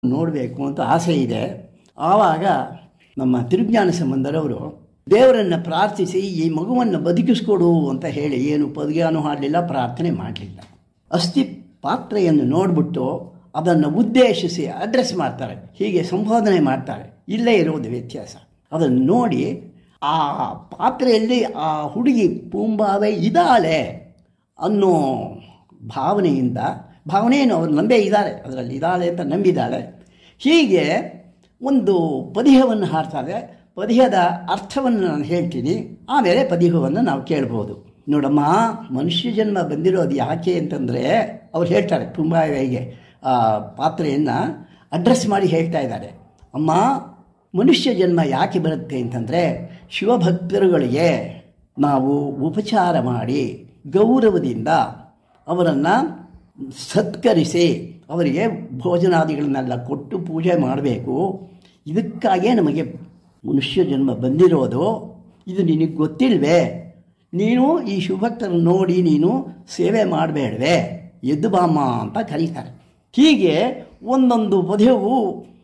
ನೋಡಬೇಕು ಅಂತ ಆಸೆ ಇದೆ ಆವಾಗ ನಮ್ಮ ತಿರುಜ್ಞಾನ ಸಂಬಂಧರವರು ದೇವರನ್ನು ಪ್ರಾರ್ಥಿಸಿ ಈ ಮಗುವನ್ನು ಬದುಕಿಸ್ಕೊಡು ಅಂತ ಹೇಳಿ ಏನು ಪದ್ಯಾನು ಹಾಡಲಿಲ್ಲ ಪ್ರಾರ್ಥನೆ ಮಾಡಲಿಲ್ಲ ಅಸ್ಥಿ ಪಾತ್ರೆಯನ್ನು ನೋಡಿಬಿಟ್ಟು ಅದನ್ನು ಉದ್ದೇಶಿಸಿ ಅಡ್ರೆಸ್ ಮಾಡ್ತಾರೆ ಹೀಗೆ ಸಂಬೋಧನೆ ಮಾಡ್ತಾರೆ ಇಲ್ಲೇ ಇರೋದು ವ್ಯತ್ಯಾಸ ಅದನ್ನು ನೋಡಿ ಆ ಪಾತ್ರೆಯಲ್ಲಿ ಆ ಹುಡುಗಿ ಪೂಂಬಾವೆ ಇದ್ದಾಳೆ ಅನ್ನೋ ಭಾವನೆಯಿಂದ ಭಾವನೆಯನ್ನು ಅವರು ನಂಬೇ ಇದ್ದಾರೆ ಅದರಲ್ಲಿ ಇದ್ದಾಳೆ ಅಂತ ನಂಬಿದ್ದಾಳೆ ಹೀಗೆ ಒಂದು ಪದಿಹವನ್ನು ಹಾಡ್ತಾರೆ ಪದಿಹದ ಅರ್ಥವನ್ನು ನಾನು ಹೇಳ್ತೀನಿ ಆಮೇಲೆ ಪದಿಹವನ್ನು ನಾವು ಕೇಳ್ಬೋದು ನೋಡಮ್ಮ ಮನುಷ್ಯ ಜನ್ಮ ಬಂದಿರೋದು ಯಾಕೆ ಅಂತಂದರೆ ಅವ್ರು ಹೇಳ್ತಾರೆ ಪುಂಬಾಯಿಗೆ ಆ ಪಾತ್ರೆಯನ್ನು ಅಡ್ರೆಸ್ ಮಾಡಿ ಹೇಳ್ತಾ ಇದ್ದಾರೆ ಅಮ್ಮ ಮನುಷ್ಯ ಜನ್ಮ ಯಾಕೆ ಬರುತ್ತೆ ಅಂತಂದರೆ ಶಿವಭಕ್ತರುಗಳಿಗೆ ನಾವು ಉಪಚಾರ ಮಾಡಿ ಗೌರವದಿಂದ ಅವರನ್ನು ಸತ್ಕರಿಸಿ ಅವರಿಗೆ ಭೋಜನಾದಿಗಳನ್ನೆಲ್ಲ ಕೊಟ್ಟು ಪೂಜೆ ಮಾಡಬೇಕು ಇದಕ್ಕಾಗೇ ನಮಗೆ ಮನುಷ್ಯ ಜನ್ಮ ಬಂದಿರೋದು ಇದು ನಿನಗೆ ಗೊತ್ತಿಲ್ವೇ ನೀನು ಈ ಶಿವಭಕ್ತರನ್ನು ನೋಡಿ ನೀನು ಸೇವೆ ಮಾಡಬೇಡವೆ ಎದ್ದು ಬಾಮ್ಮ ಅಂತ ಕರೀತಾರೆ ಹೀಗೆ ಒಂದೊಂದು ಪದ್ಯವು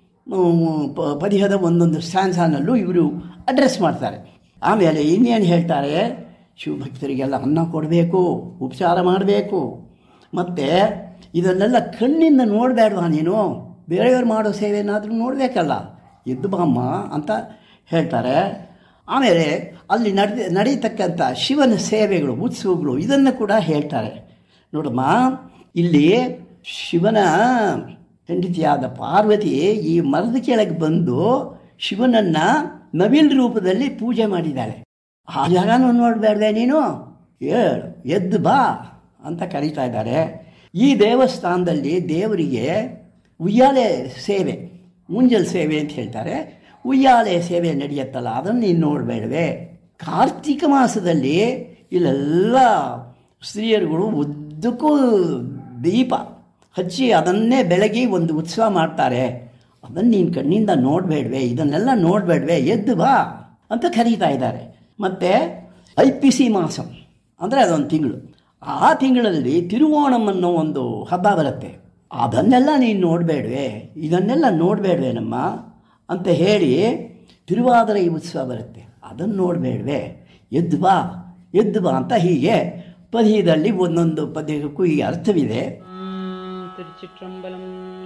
ಪ- ಪದ್ಯದ ಒಂದೊಂದು ಸ್ಟ್ಯಾನ್ಸಾನಲ್ಲೂ ಇವರು ಅಡ್ರೆಸ್ ಮಾಡ್ತಾರೆ ಆಮೇಲೆ ಇನ್ನೇನು ಹೇಳ್ತಾರೆ ಶಿವಭಕ್ತರಿಗೆಲ್ಲ ಅನ್ನ ಕೊಡಬೇಕು ಉಪಚಾರ ಮಾಡಬೇಕು ಮತ್ತು ಇದನ್ನೆಲ್ಲ ಕಣ್ಣಿಂದ ನೋಡಬೇಡವಾ ನೀನು ಬೇರೆಯವ್ರು ಮಾಡೋ ಸೇವೆನಾದರೂ ನೋಡಬೇಕಲ್ಲ ಎದ್ದು ಬಾಮ್ಮ ಅಂತ ಹೇಳ್ತಾರೆ ಆಮೇಲೆ ಅಲ್ಲಿ ನಡೆ ನಡೀತಕ್ಕಂಥ ಶಿವನ ಸೇವೆಗಳು ಉತ್ಸವಗಳು ಇದನ್ನು ಕೂಡ ಹೇಳ್ತಾರೆ ನೋಡಮ್ಮ ಇಲ್ಲಿ ಶಿವನ ಹೆಂಡತಿಯಾದ ಪಾರ್ವತಿ ಈ ಮರದ ಕೆಳಗೆ ಬಂದು ಶಿವನನ್ನು ನವಿಲ್ ರೂಪದಲ್ಲಿ ಪೂಜೆ ಮಾಡಿದ್ದಾಳೆ ಆ ಜಾಗನೂ ನೋಡಬೇಡ್ದೆ ನೀನು ಹೇಳು ಎದ್ದು ಬಾ ಅಂತ ಕರೀತಾ ಇದ್ದಾರೆ ಈ ದೇವಸ್ಥಾನದಲ್ಲಿ ದೇವರಿಗೆ ಉಯ್ಯಾಲೆ ಸೇವೆ ಮುಂಜಲ್ ಸೇವೆ ಅಂತ ಹೇಳ್ತಾರೆ ಉಯ್ಯಾಲೆ ಸೇವೆ ನಡೆಯುತ್ತಲ್ಲ ಅದನ್ನು ನೀನು ನೋಡಬೇಡವೆ ಕಾರ್ತಿಕ ಮಾಸದಲ್ಲಿ ಇಲ್ಲೆಲ್ಲ ಸ್ತ್ರೀಯರುಗಳು ಉದ್ದಕ್ಕೂ ದೀಪ ಹಚ್ಚಿ ಅದನ್ನೇ ಬೆಳಗಿ ಒಂದು ಉತ್ಸವ ಮಾಡ್ತಾರೆ ಅದನ್ನು ನೀನು ಕಣ್ಣಿಂದ ನೋಡಬೇಡ್ವೆ ಇದನ್ನೆಲ್ಲ ನೋಡಬೇಡ್ವೆ ಎದ್ದು ಬಾ ಅಂತ ಕರೀತಾ ಇದ್ದಾರೆ ಮತ್ತು ಐಪಿಸಿ ಮಾಸಂ ಅಂದರೆ ಅದೊಂದು ತಿಂಗಳು ಆ ತಿಂಗಳಲ್ಲಿ ತಿರುವೋಣಂ ಅನ್ನೋ ಒಂದು ಹಬ್ಬ ಬರುತ್ತೆ ಅದನ್ನೆಲ್ಲ ನೀನು ನೋಡಬೇಡ್ವೆ ಇದನ್ನೆಲ್ಲ ನೋಡಬೇಡ್ವೆ ನಮ್ಮ ಅಂತ ಹೇಳಿ ತಿರುವಾದರೆ ಈ ಉತ್ಸವ ಬರುತ್ತೆ ಅದನ್ನು ನೋಡಬೇಡ್ವೆ ಎದ್ದು ಬಾ ಎದ್ದು ಬಾ ಅಂತ ಹೀಗೆ ಪದ್ಯದಲ್ಲಿ ಒಂದೊಂದು ಪದ್ಯಕ್ಕೂ ಈ ಅರ್ಥವಿದೆ திருச்சிற்றம்பலம்